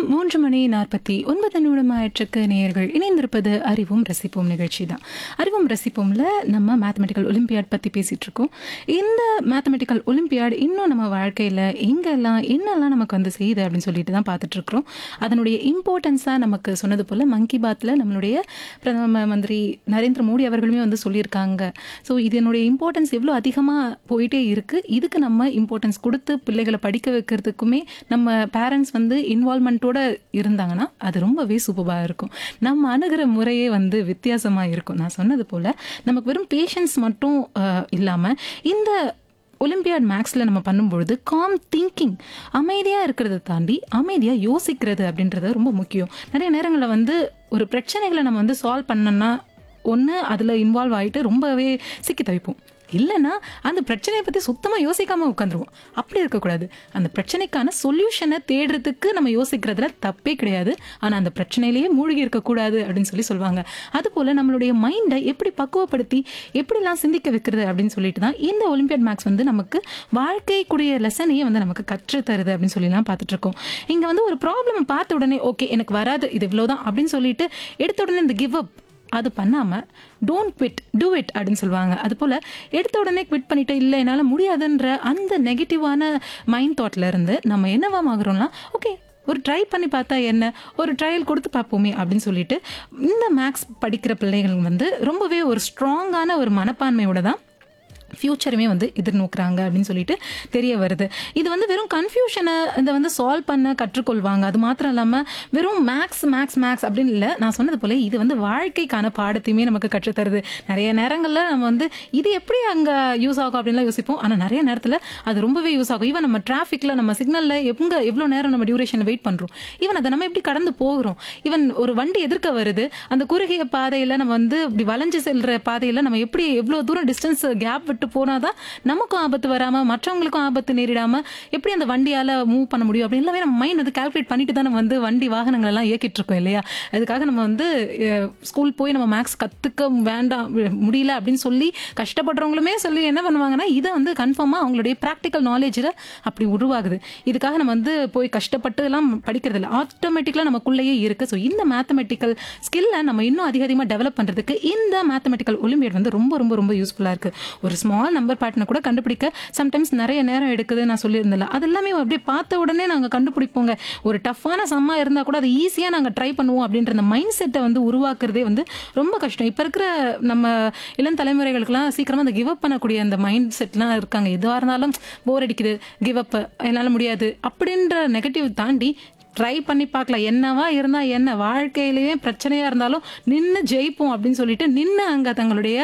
மூன்று மணி நாற்பத்தி ஒன்பது நிமிடம் ஆயிற்றுக்கு நேயர்கள் இணைந்திருப்பது அறிவும் ரசிப்போம் நிகழ்ச்சி தான் அறிவும் ரசிப்போம்ல நம்ம மேத்தமெட்டிக்கல் ஒலிம்பியாட் பற்றி பேசிட்டு இருக்கோம் இந்த மேத்தமெட்டிக்கல் ஒலிம்பியாட் இன்னும் நம்ம வாழ்க்கையில் எங்கெல்லாம் என்னெல்லாம் நமக்கு வந்து செய்யுது அப்படின்னு சொல்லிட்டு தான் பார்த்துட்டு இருக்கிறோம் அதனுடைய இம்பார்ட்டன்ஸாக நமக்கு சொன்னது போல் மங்கி பாத்தில் நம்மளுடைய பிரதம மந்திரி நரேந்திர மோடி அவர்களுமே வந்து சொல்லியிருக்காங்க ஸோ இதனுடைய இம்பார்ட்டன்ஸ் எவ்வளோ அதிகமாக போயிட்டே இருக்குது இதுக்கு நம்ம இம்பார்ட்டன்ஸ் கொடுத்து பிள்ளைகளை படிக்க வைக்கிறதுக்குமே நம்ம பேரண்ட்ஸ் வந்து இன்வால்மெண்ட்டோட இருந்தாங்கன்னா அது ரொம்பவே சூப்பராக இருக்கும் நம்ம அணுகிற முறையே வந்து வித்தியாசமாக இருக்கும் நான் சொன்னது போல் நமக்கு வெறும் பேஷன்ஸ் மட்டும் இல்லாமல் இந்த ஒலிம்பியாட் மேக்ஸில் நம்ம பண்ணும்பொழுது காம் திங்கிங் அமைதியாக இருக்கிறத தாண்டி அமைதியாக யோசிக்கிறது அப்படின்றது ரொம்ப முக்கியம் நிறைய நேரங்களில் வந்து ஒரு பிரச்சனைகளை நம்ம வந்து சால்வ் பண்ணோன்னா ஒன்று அதில் இன்வால்வ் ஆகிட்டு ரொம்பவே சிக்கி தவிப்போம் இல்லைன்னா அந்த பிரச்சனையை பற்றி சுத்தமாக யோசிக்காமல் உட்காந்துருவோம் அப்படி இருக்கக்கூடாது அந்த பிரச்சனைக்கான சொல்யூஷனை தேடுறதுக்கு நம்ம யோசிக்கிறதுல தப்பே கிடையாது ஆனால் அந்த பிரச்சனையிலேயே மூழ்கி இருக்கக்கூடாது அப்படின்னு சொல்லி சொல்லுவாங்க அதுபோல் நம்மளுடைய மைண்டை எப்படி பக்குவப்படுத்தி எப்படிலாம் சிந்திக்க வைக்கிறது அப்படின்னு சொல்லிட்டு தான் இந்த ஒலிம்பியாட் மேக்ஸ் வந்து நமக்கு வாழ்க்கைக்குரிய லெசனையே வந்து நமக்கு கற்று தருது அப்படின்னு சொல்லிலாம் பார்த்துட்டு இருக்கோம் இங்கே வந்து ஒரு ப்ராப்ளம் பார்த்த உடனே ஓகே எனக்கு வராது இது இவ்வளோதான் அப்படின்னு சொல்லிட்டு எடுத்த உடனே இந்த கிவ் அப் அது பண்ணாமல் டோன்ட் குவிட் டூ இட் அப்படின்னு சொல்லுவாங்க அது போல் எடுத்த உடனே குவிட் பண்ணிட்டு இல்லை என்னால் முடியாதுன்ற அந்த நெகட்டிவான மைண்ட் தாட்ல இருந்து நம்ம என்னவா ஆகுறோம்னா ஓகே ஒரு ட்ரை பண்ணி பார்த்தா என்ன ஒரு ட்ரையல் கொடுத்து பார்ப்போமே அப்படின்னு சொல்லிட்டு இந்த மேக்ஸ் படிக்கிற பிள்ளைகள் வந்து ரொம்பவே ஒரு ஸ்ட்ராங்கான ஒரு மனப்பான்மையோட தான் ஃப்யூச்சருமே வந்து எதிர்நோக்குறாங்க அப்படின்னு சொல்லிட்டு தெரிய வருது இது வந்து வெறும் கன்ஃபியூஷனை இதை வந்து சால்வ் பண்ண கற்றுக்கொள்வாங்க அது மாத்திரம் இல்லாமல் வெறும் மேக்ஸ் மேக்ஸ் மேக்ஸ் அப்படின்னு இல்லை நான் சொன்னது போல இது வந்து வாழ்க்கைக்கான பாடத்தையுமே நமக்கு கற்றுத்தருது நிறைய நேரங்களில் நம்ம வந்து இது எப்படி அங்கே யூஸ் ஆகும் அப்படின்லாம் யோசிப்போம் ஆனால் நிறைய நேரத்தில் அது ரொம்பவே யூஸ் ஆகும் ஈவன் நம்ம டிராஃபிக்கில் நம்ம சிக்னலில் எங்கே எவ்வளோ நேரம் நம்ம டியூரேஷனில் வெயிட் பண்ணுறோம் ஈவன் அதை நம்ம எப்படி கடந்து போகிறோம் ஈவன் ஒரு வண்டி எதிர்க்க வருது அந்த குறுகிய பாதையில் நம்ம வந்து இப்படி வளைஞ்சு செல்கிற பாதையில் நம்ம எப்படி எவ்வளோ தூரம் டிஸ்டன்ஸ் கேப் விட்டு போனாதான் நமக்கும் ஆபத்து வராம மற்றவங்களுக்கும் ஆபத்து நேரிடாம எப்படி அந்த வண்டியால மூவ் பண்ண முடியும் அப்படி எல்லாமே நம்ம மைண்ட் வந்து கால்குலேட் பண்ணிட்டு தான் நம்ம வந்து வண்டி வாகனங்கள் எல்லாம் இயக்கிட்டு இருக்கோம் இல்லையா அதுக்காக நம்ம வந்து ஸ்கூல் போய் நம்ம மேக்ஸ் கத்துக்க வேண்டாம் முடியல அப்படின்னு சொல்லி கஷ்டப்படுறவங்களுமே சொல்லி என்ன பண்ணுவாங்கன்னா இதை வந்து கன்ஃபார்மா அவங்களுடைய ப்ராக்டிக்கல் நாலேஜில் அப்படி உருவாகுது இதுக்காக நம்ம வந்து போய் கஷ்டப்பட்டு எல்லாம் படிக்கிறது இல்லை ஆட்டோமேட்டிக்கலாக நமக்குள்ளேயே இருக்கு ஸோ இந்த மேத்தமெட்டிக்கல் ஸ்கில்லை நம்ம இன்னும் அதிக அதிகமாக டெவலப் பண்ணுறதுக்கு இந்த மேத்தமெட்டிக்கல் ஒலிம்பியட் வந்து ரொம்ப ரொம்ப ரொம்ப யூஸ்ஃபுல்லாக இருக்கு ஒரு ஸ்மால் நம்பர் பேட்டர்னை கூட கண்டுபிடிக்க சம்டைம்ஸ் நிறைய நேரம் எடுக்குது நான் சொல்லியிருந்தேன் அது எல்லாமே அப்படியே பார்த்த உடனே நாங்கள் கண்டுபிடிப்போங்க ஒரு டஃப்பான சம்மா இருந்தால் கூட அதை ஈஸியாக நாங்கள் ட்ரை பண்ணுவோம் அப்படின்ற அந்த மைண்ட் செட்டை வந்து உருவாக்குறதே வந்து ரொம்ப கஷ்டம் இப்போ இருக்கிற நம்ம இளம் தலைமுறைகளுக்கெல்லாம் சீக்கிரமாக அந்த கிவ் அப் பண்ணக்கூடிய அந்த மைண்ட் செட்லாம் இருக்காங்க எதுவாக இருந்தாலும் போர் அடிக்குது கிவ் அப் என்னால் முடியாது அப்படின்ற நெகட்டிவ் தாண்டி ட்ரை பண்ணி பார்க்கலாம் என்னவா இருந்தா என்ன வாழ்க்கையிலேயே பிரச்சனையா இருந்தாலும் நின்று ஜெயிப்போம் அப்படின்னு சொல்லிட்டு நின்று அங்க தங்களுடைய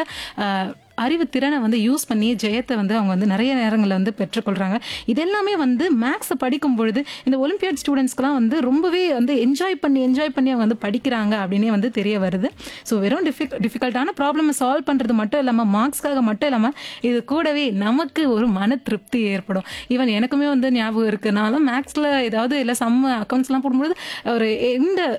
அறிவு திறனை வந்து யூஸ் பண்ணி ஜெயத்தை வந்து அவங்க வந்து நிறைய நேரங்களில் வந்து பெற்றுக்கொள்கிறாங்க இதெல்லாமே வந்து மேக்ஸை படிக்கும் பொழுது இந்த ஒலிம்பியாட் ஸ்டூடெண்ட்ஸ்க்குலாம் வந்து ரொம்பவே வந்து என்ஜாய் பண்ணி என்ஜாய் பண்ணி அவங்க வந்து படிக்கிறாங்க அப்படின்னே வந்து தெரிய வருது ஸோ வெறும் டிஃபிக் டிஃபிகல்ட்டான ப்ராப்ளமை சால்வ் பண்ணுறது மட்டும் இல்லாமல் மார்க்ஸ்க்காக மட்டும் இல்லாமல் இது கூடவே நமக்கு ஒரு மன திருப்தி ஏற்படும் ஈவன் எனக்குமே வந்து ஞாபகம் இருக்குது நான்லாம் மேக்ஸில் ஏதாவது இல்லை சம்ம அக்கௌண்ட்ஸ்லாம் போடும்போது ஒரு எந்த